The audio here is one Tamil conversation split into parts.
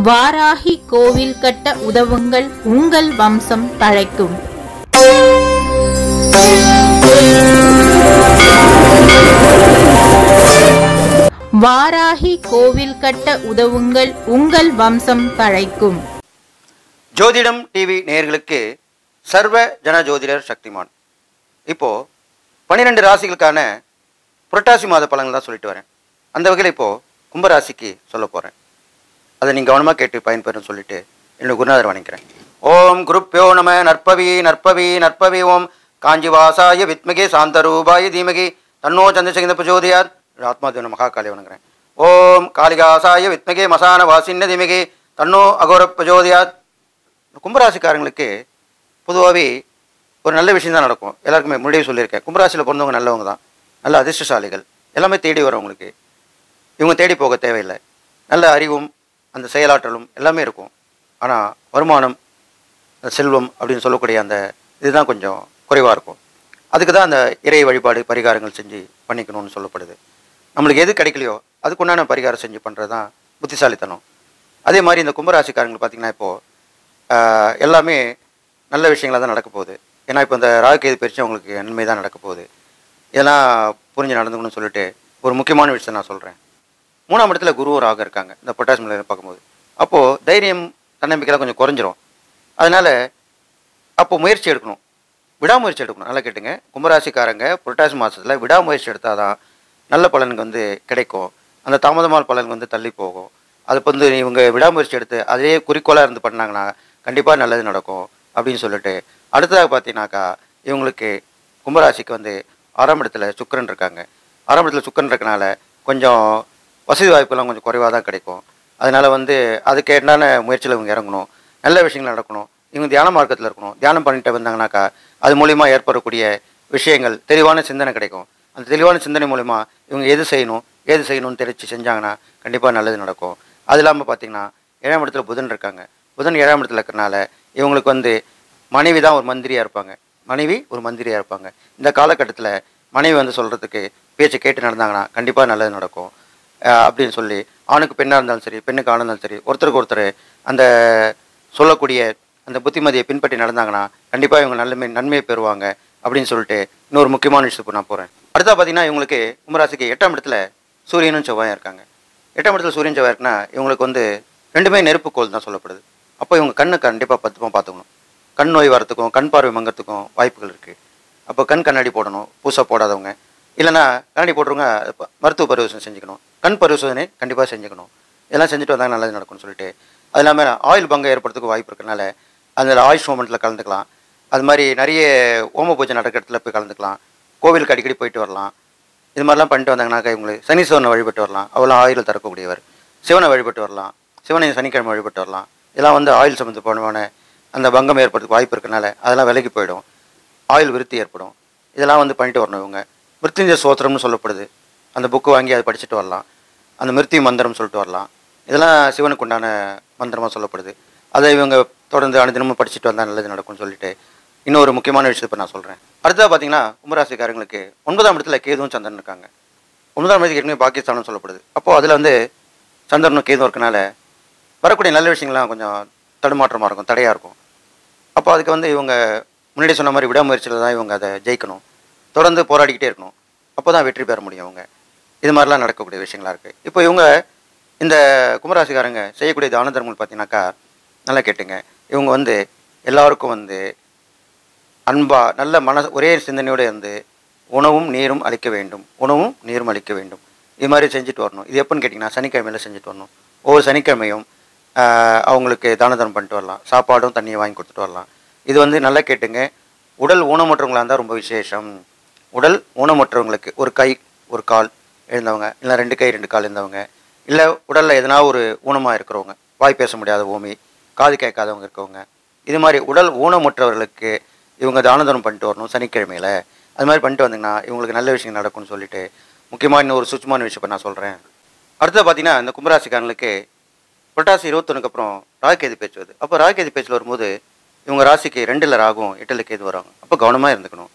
வாராகி கோவில் கட்ட உதவுங்கள் உங்கள் வம்சம் தழைக்கும் வாராகி கோவில் கட்ட உதவுங்கள் உங்கள் வம்சம் தழைக்கும் ஜோதிடம் டிவி நேயர்களுக்கு சர்வ ஜன ஜோதிடர் சக்திமான் இப்போ பன்னிரெண்டு ராசிகளுக்கான புரட்டாசி மாத பலன்கள் தான் சொல்லிட்டு வரேன் அந்த வகையில் இப்போ கும்பராசிக்கு சொல்ல போறேன் அதை நீங்கள் கவனமாக கேட்டு பயன்பெறும் சொல்லிட்டு என்னோட குருநாதர் வணங்குறேன் ஓம் குருப்பியோ நம நற்பவி நற்பவி நற்பவி ஓம் காஞ்சிவாசாய வித்மகே சாந்தரூபாய தீமகி தன்னோ சந்திரசேகர பிரஜோதியார் ஆத்மாதேவன மகாகாலி வணங்குறேன் ஓம் காளிகாசாய வித்மகே மசான வாசின்ன தீமகி தன்னோ அகோர பிரஜோதியார் கும்பராசிக்காரங்களுக்கு பொதுவாகவே ஒரு நல்ல விஷயம் தான் நடக்கும் எல்லாருக்குமே முன்னாடியே சொல்லியிருக்கேன் கும்பராசியில் பிறந்தவங்க நல்லவங்க தான் நல்ல அதிர்ஷ்டசாலிகள் எல்லாமே தேடி வரவங்களுக்கு இவங்க தேடி போக தேவையில்லை நல்ல அறிவும் அந்த செயலாற்றலும் எல்லாமே இருக்கும் ஆனால் வருமானம் அந்த செல்வம் அப்படின்னு சொல்லக்கூடிய அந்த இதுதான் கொஞ்சம் குறைவாக இருக்கும் அதுக்கு தான் அந்த இறை வழிபாடு பரிகாரங்கள் செஞ்சு பண்ணிக்கணும்னு சொல்லப்படுது நம்மளுக்கு எது கிடைக்கலையோ அதுக்குண்டான பரிகாரம் செஞ்சு பண்ணுறது தான் புத்திசாலித்தனம் அதே மாதிரி இந்த கும்பராசிக்காரங்களுக்கு பார்த்தீங்கன்னா இப்போது ஆஹ், எல்லாமே நல்ல விஷயங்களாக தான் நடக்க போகுது ஏன்னா இப்போ இந்த ராகுகேது பயிற்சி அவங்களுக்கு நன்மை தான் நடக்க போகுது இதெல்லாம் புரிஞ்சு நடந்துக்கணும்னு சொல்லிட்டு ஒரு முக்கியமான விஷயத்தை நான் சொல்கிறேன் மூணாம் இடத்துல குருவும் ராகு இருக்காங்க இந்த பொட்டாசி மலையில் பார்க்கும்போது அப்போது தைரியம் தன்னம்பிக்கைலாம் கொஞ்சம் குறைஞ்சிரும் அதனால் அப்போ முயற்சி எடுக்கணும் விடாமுயற்சி எடுக்கணும் நல்லா கேட்டுங்க கும்பராசிக்காரங்க புரட்டாசி மாதத்தில் விடாமுயற்சி எடுத்தால் தான் நல்ல பலனுக்கு வந்து கிடைக்கும் அந்த தாமதமான பலனுக்கு வந்து தள்ளி போகும் அது இப்போ வந்து இவங்க விடாமுயற்சி எடுத்து அதே குறிக்கோளாக இருந்து பண்ணாங்கன்னா கண்டிப்பாக நல்லது நடக்கும் அப்படின்னு சொல்லிட்டு அடுத்ததாக பார்த்தீங்கன்னாக்கா இவங்களுக்கு கும்பராசிக்கு வந்து ஆறாம் இடத்துல சுக்கிரன் இருக்காங்க ஆறாம் இடத்துல சுக்கிரன் இருக்கனால கொஞ்சம் வசதி வாய்ப்புலாம் கொஞ்சம் குறைவாக தான் கிடைக்கும் அதனால வந்து அதுக்கு என்னென்ன முயற்சியில் இவங்க இறங்கணும் நல்ல விஷயங்கள் நடக்கணும் இவங்க தியான மார்க்கத்தில் இருக்கணும் தியானம் பண்ணிட்டு வந்தாங்கனாக்கா அது மூலிமா ஏற்படக்கூடிய விஷயங்கள் தெளிவான சிந்தனை கிடைக்கும் அந்த தெளிவான சிந்தனை மூலிமா இவங்க எது செய்யணும் ஏது செய்யணும்னு தெரிச்சு செஞ்சாங்கன்னா கண்டிப்பாக நல்லது நடக்கும் அது இல்லாமல் பார்த்தீங்கன்னா ஏழாம் இடத்துல புதன் இருக்காங்க புதன் ஏழாம் இடத்துல இருக்கிறனால இவங்களுக்கு வந்து மனைவி தான் ஒரு மந்திரியாக இருப்பாங்க மனைவி ஒரு மந்திரியாக இருப்பாங்க இந்த காலகட்டத்தில் மனைவி வந்து சொல்கிறதுக்கு பேச்சை கேட்டு நடந்தாங்கன்னா கண்டிப்பாக நல்லது நடக்கும் அஹ் அப்படின்னு சொல்லி ஆணுக்கு பெண்ணாக இருந்தாலும் சரி பெண்ணுக்கு ஆணாக இருந்தாலும் சரி ஒருத்தருக்கு ஒருத்தர் அந்த சொல்லக்கூடிய அந்த புத்திமதியை பின்பற்றி நடந்தாங்கன்னா கண்டிப்பாக இவங்க நல்ல நன்மையை பெறுவாங்க அப்படின்னு சொல்லிட்டு இன்னொரு முக்கியமான விஷயத்துக்கு நான் போகிறேன் அடுத்தா பார்த்தீங்கன்னா இவங்களுக்கு கும்பராசிக்கு எட்டாம் இடத்துல சூரியனும் செவ்வாயும் இருக்காங்க எட்டாம் இடத்துல சூரியன் செவ்வாய் இருக்குன்னா இவங்களுக்கு வந்து ரெண்டுமே நெருப்புக்கோள் தான் சொல்லப்படுது அப்போ இவங்க கண்ணு கண்டிப்பாக பத்துமா பார்த்துக்கணும் கண் நோய் வரத்துக்கும் கண் பார்வை மங்கறதுக்கும் வாய்ப்புகள் இருக்குது அப்போ கண் கண்ணாடி போடணும் பூசா போடாதவங்க இல்லைன்னா கண்ணாடி போடுறவங்க ப- மருத்துவ பரிசோதனை செஞ்சுக்கணும் கண் பரிசோதனை கண்டிப்பாக செஞ்சுக்கணும் இதெல்லாம் செஞ்சுட்டு வந்தாங்க நல்லது நடக்கும்னு சொல்லிட்டு அது இல்லாமல் ஆயில் பங்கம் ஏற்படுறதுக்கு வாய்ப்பு இருக்கறனால அதில் ஆயுஷ் மூமெண்ட்டில் கலந்துக்கலாம் அது மாதிரி நிறைய ஓம பூஜை நடக்கிற இடத்துல போய் கலந்துக்கலாம் கோவிலுக்கு அடிக்கடி போயிட்டு வரலாம் இது மாதிரிலாம் பண்ணிட்டு வந்தாங்கன்னாக்கா இவங்களுக்கு சனீஸ்வரனை வழிபட்டு வரலாம் அவெல்லாம் ஆயுள் தரக்கூடியவர் சிவனை வழிபட்டு வரலாம் சிவனை சனிக்கிழமை வழிபட்டு வரலாம் இதெல்லாம் வந்து ஆயுள் சம்மந்தப்பட்டமான அந்த பங்கம் ஏற்படுறதுக்கு வாய்ப்பு இருக்கனால அதெல்லாம் விலகி போயிடும் ஆயுள் விருத்தி ஏற்படும் இதெல்லாம் வந்து பண்ணிட்டு வரணும் இவங்க மிருத்யுஞ்சய சோத்திரம்னு சொல்லப்படுது அந்த புக்கு வாங்கி அதை படிச்சுட்டு வரலாம் அந்த மிருத்யு மந்திரம் சொல்லிட்டு வரலாம் இதெல்லாம் சிவனுக்கு உண்டான மந்திரமாக சொல்லப்படுது அதை இவங்க தொடர்ந்து அனுதினமும் படிச்சுட்டு வந்தால் நல்லது நடக்கும்னு சொல்லிட்டு இன்னொரு முக்கியமான விஷயத்தை இப்போ நான் சொல்கிறேன் அடுத்தது பார்த்தீங்கன்னா கும்பராசிக்காரங்களுக்கு ஒன்பதாம் இடத்துல கேதுவும் சந்திரன் இருக்காங்க ஒன்பதாம் இடத்துக்கு ஏற்கனவே பாகிஸ்தானும் சொல்லப்படுது அப்போது அதில் வந்து சந்திரனும் கேதுவும் இருக்கனால வரக்கூடிய நல்ல விஷயங்கள்லாம் கொஞ்சம் தடுமாற்றமாக இருக்கும் தடையாக இருக்கும் அப்போ அதுக்கு வந்து இவங்க முன்னாடி சொன்ன மாதிரி விடாமுயற்சியில் தான் இவங்க அதை ஜெயிக்கணும் தொடர்ந்து போராடிக்கிட்டே இருக்கணும் அப்போ தான் வெற்றி பெற முடியும் அவங்க இது மாதிரிலாம் நடக்கக்கூடிய விஷயங்களா இருக்குது இப்போ இவங்க இந்த கும்பராசிக்காரங்க செய்யக்கூடிய தான தர்மங்கள் பார்த்தீங்கன்னாக்கா நல்லா கேட்டுங்க இவங்க வந்து எல்லாருக்கும் வந்து அன்பா நல்ல மன ஒரே சிந்தனையோடு இருந்து உணவும் நீரும் அளிக்க வேண்டும் உணவும் நீரும் அளிக்க வேண்டும் இது மாதிரி செஞ்சுட்டு வரணும் இது எப்போன்னு கேட்டிங்கன்னா சனிக்கிழமையில செஞ்சுட்டு வரணும் ஒவ்வொரு சனிக்கிழமையும் ஆஹ், அவங்களுக்கு தான தர்மம் பண்ணிட்டு வரலாம் சாப்பாடும் தண்ணியும் வாங்கி கொடுத்துட்டு வரலாம் இது வந்து நல்லா கேட்டுங்க உடல் ஊனமுற்றவங்களா இருந்தால் ரொம்ப விசேஷம் உடல் ஊனமுற்றவங்களுக்கு ஒரு கை ஒரு கால் எழுந்தவங்க இல்லை ரெண்டு கை ரெண்டு கால் இருந்தவங்க இல்லை உடலில் எதனா ஒரு ஊனமாக இருக்கிறவங்க வாய் பேச முடியாத ஊமி காது கேட்காதவங்க இருக்கவங்க இது மாதிரி உடல் ஊனமுற்றவர்களுக்கு இவங்க தான தர்மம் பண்ணிட்டு வரணும் சனிக்கிழமையில அது மாதிரி பண்ணிட்டு வந்தீங்கன்னா இவங்களுக்கு நல்ல விஷயம் நடக்கும்னு சொல்லிட்டு முக்கியமாக இன்னொரு சுச்சமான விஷயம் இப்ப நான் சொல்கிறேன் அடுத்தது பார்த்தீங்கன்னா இந்த கும்பராசிக்காரங்களுக்கு புரட்டாசி இருபத்தொன்னுக்கு அப்புறம் ராகுகேது பேச்சு வருது அப்போ ராகுகேது பேச்சில் வரும்போது இவங்க ராசிக்கு ரெண்டில் ராகும் எட்டில் கேது வராங்க அப்போ கவனமாக இருந்துக்கணும்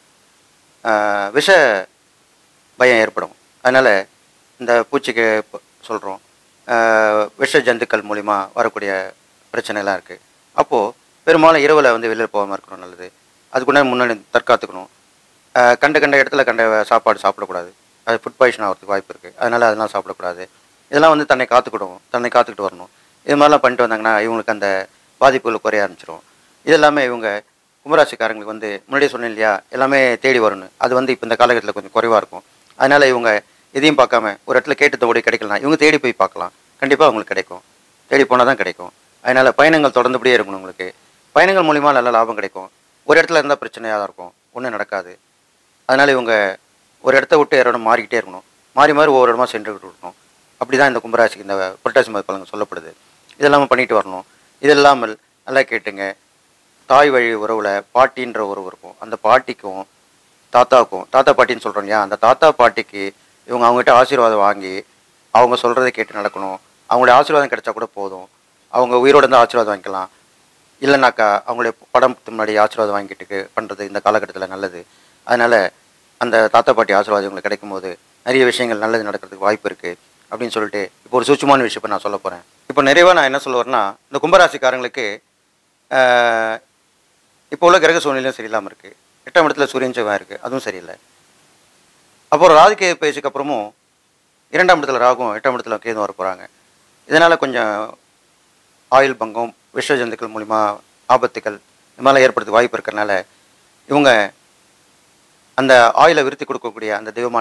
ஆஹ் விஷ பயம் ஏற்படும் அதனால் இந்த பூச்சிக்கு சொல்கிறோம் ஆஹ், விஷ ஜந்துக்கள் மூலிமா வரக்கூடிய பிரச்சனைலாம் இருக்குது அப்போது பெரும்பாலும் இரவில் வந்து வெளியில் போகாமல் இருக்கணும் நல்லது அதுக்குள்ளே முன்னாடி தற்காத்துக்கணும் ஆஹ், கண்ட கண்ட இடத்துல கண்ட சாப்பாடு சாப்பிடக்கூடாது அது ஃபுட் பாய்ஷன் ஆகிறதுக்கு வாய்ப்பு இருக்குது அதனால் அதெல்லாம் சாப்பிடக்கூடாது இதெல்லாம் வந்து தன்னை காத்துக்கிடும் தன்னை காத்துக்கிட்டு வரணும் இது மாதிரிலாம் பண்ணிட்டு வந்தாங்கன்னா இவங்களுக்கு அந்த பாதிப்புகள் குறைய ஆரம்பிச்சிடும் இது எல்லாமே இவங்க கும்பராசிக்காரங்களுக்கு வந்து முன்னாடியே சொன்னேன் இல்லையா எல்லாமே தேடி வரணும் அது வந்து இப்போ இந்த காலகட்டத்தில் கொஞ்சம் குறைவாக இருக்கும் அதனால் இவங்க எதையும் பார்க்காம ஒரு இடத்துல கேட்டு கூட கிடைக்கலாம் இவங்க தேடி போய் பார்க்கலாம் கண்டிப்பாக அவங்களுக்கு கிடைக்கும் தேடி போனால் தான் கிடைக்கும் அதனால் பயணங்கள் தொடர்ந்துபடியே இருக்கணும் உங்களுக்கு பயணங்கள் மூலிமா நல்ல லாபம் கிடைக்கும் ஒரு இடத்துல இருந்தால் பிரச்சனையாக தான் இருக்கும் ஒன்றும் நடக்காது அதனால் இவங்க ஒரு இடத்த விட்டு வேறு இடம் மாறிக்கிட்டே இருக்கணும் மாறி மாறி ஒவ்வொரு இடமா சென்றுக்கிட்டு இருக்கணும் அப்படி தான் இந்த கும்பராசிக்கு இந்த புரட்டாசி மாத பலன்கள் சொல்லப்படுது இதெல்லாமல் பண்ணிட்டு வரணும் இது இல்லாமல் நல்லா கேட்டுங்க தாய் வழி உறவில் பாட்டின்ற உறவு இருக்கும் அந்த பாட்டிக்கும் தாத்தாவுக்கும் தாத்தா பாட்டின்னு சொல்கிறோம் இல்லையா அந்த தாத்தா பாட்டிக்கு இவங்க அவங்ககிட்ட ஆசீர்வாதம் வாங்கி அவங்க சொல்கிறத கேட்டு நடக்கணும் அவங்களுடைய ஆசீர்வாதம் கிடைச்சா கூட போதும் அவங்க உயிரோட இருந்து ஆசீர்வாதம் வாங்கிக்கலாம் இல்லைனாக்கா அவங்களுடைய படத்துக்கு முன்னாடி ஆசீர்வாதம் வாங்கிட்டு பண்ணுறது இந்த காலகட்டத்தில் நல்லது அதனால் அந்த தாத்தா பாட்டி ஆசீர்வாதம் உங்களுக்கு கிடைக்கும்போது நிறைய விஷயங்கள் நல்லது நடக்கிறதுக்கு வாய்ப்பு இருக்குது அப்படின்னு சொல்லிட்டு இப்போ ஒரு சூட்சமான விஷயத்தை நான் சொல்ல போகிறேன் இப்போ நிறைவாக நான் என்ன சொல்ல வரேன்னா இந்த கும்பராசிக்காரங்களுக்கு ஆஹ், இப்போ உள்ள கிரக சூழ்நிலையும் சரியில்லாமல் இருக்குது எட்டாம் இடத்துல சூரியன் செவ்வாய் இருக்குது அதுவும் சரியில்லை அப்புறம் ராகுகே பயிற்சிக்கு அப்புறமும் இரண்டாம் இடத்துல ராகும் எட்டாம் இடத்துல கேதும் வர போகிறாங்க இதனால் கொஞ்சம் ஆயில் பங்கம் விஷ ஜந்துக்கள் மூலிமா ஆபத்துக்கள் இது மாதிரிலாம் ஏற்படுத்த வாய்ப்பு இருக்கிறனால இவங்க அந்த ஆயிலை விருத்தி கொடுக்கக்கூடிய அந்த தெய்வமான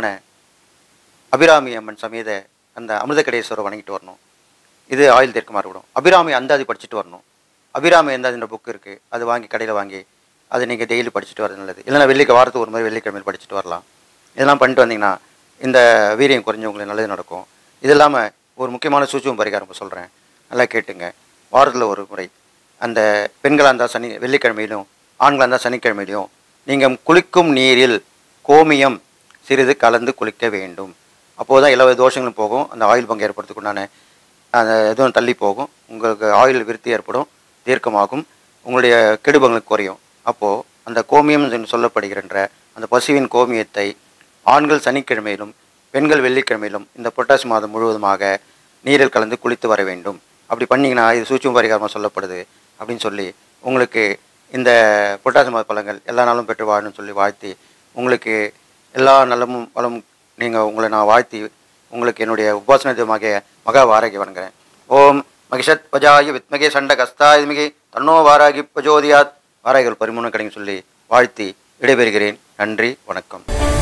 அபிராமி அம்மன் சமேத அந்த அமிர்தகடேஸ்வரை வணங்கிட்டு வரணும் இது ஆயில் தீர்க்க மாறுபடும் அபிராமி அந்தாதி படிச்சுட்டு வரணும் அபிராமி அந்தாதின்ற புக் இருக்குது அது வாங்கி கடையில் வாங்கி அது நீங்கள் டெய்லி படிச்சுட்டு வரது நல்லது இல்லைன்னா வெள்ளிக்க வாரத்துக்கு ஒரு மாதிரி வெள்ளிக்கிழமையில் படிச்சுட்டு வரலாம் இதெல்லாம் பண்ணிட்டு வந்தீங்கன்னா இந்த வீரியம் குறைஞ்சு உங்களுக்கு நல்லது நடக்கும் இது இல்லாமல் ஒரு முக்கியமான சூச்சுவம் பரிகாரம் சொல்கிறேன் நல்லா கேட்டுங்க வாரத்தில் ஒரு முறை அந்த பெண்களாக இருந்தால் சனி வெள்ளிக்கிழமையிலும் ஆண்களாக இருந்தால் சனிக்கிழமையிலும் நீங்கள் குளிக்கும் நீரில் கோமியம் சிறிது கலந்து குளிக்க வேண்டும் அப்போது தான் எல்லா தோஷங்களும் போகும் அந்த ஆயில் பங்கு ஏற்படுறதுக்குண்டான அந்த இதுவும் தள்ளி போகும் உங்களுக்கு ஆயில் விருத்தி ஏற்படும் தீர்க்கமாகும் உங்களுடைய கெடுபங்களுக்கு குறையும் அப்போது அந்த கோமியம் என்று சொல்லப்படுகின்ற அந்த பசுவின் கோமியத்தை ஆண்கள் சனிக்கிழமையிலும் பெண்கள் வெள்ளிக்கிழமையிலும் இந்த புரட்டாசி மாதம் முழுவதுமாக நீரில் கலந்து குளித்து வர வேண்டும் அப்படி பண்ணிங்கன்னா இது சூட்சும பரிகாரமாக சொல்லப்படுது அப்படின்னு சொல்லி உங்களுக்கு இந்த புரட்டாசி மாத பலன்கள் எல்லா நாளும் பெற்று வாழணும்னு சொல்லி வாழ்த்தி உங்களுக்கு எல்லா நலமும் வளமும் நீங்கள் உங்களை நான் வாழ்த்தி உங்களுக்கு என்னுடைய உபாசன தெய்வமாக மகா வாராகி வணங்குறேன் ஓம் மகிஷத் பஜாய வித்மகே சண்ட கஸ்தாயுமிகி தன்னோ வாராகி பஜோதியாத் வாராகிகள் பரிமுணம் கிடைக்கும் சொல்லி வாழ்த்தி விடைபெறுகிறேன் நன்றி வணக்கம்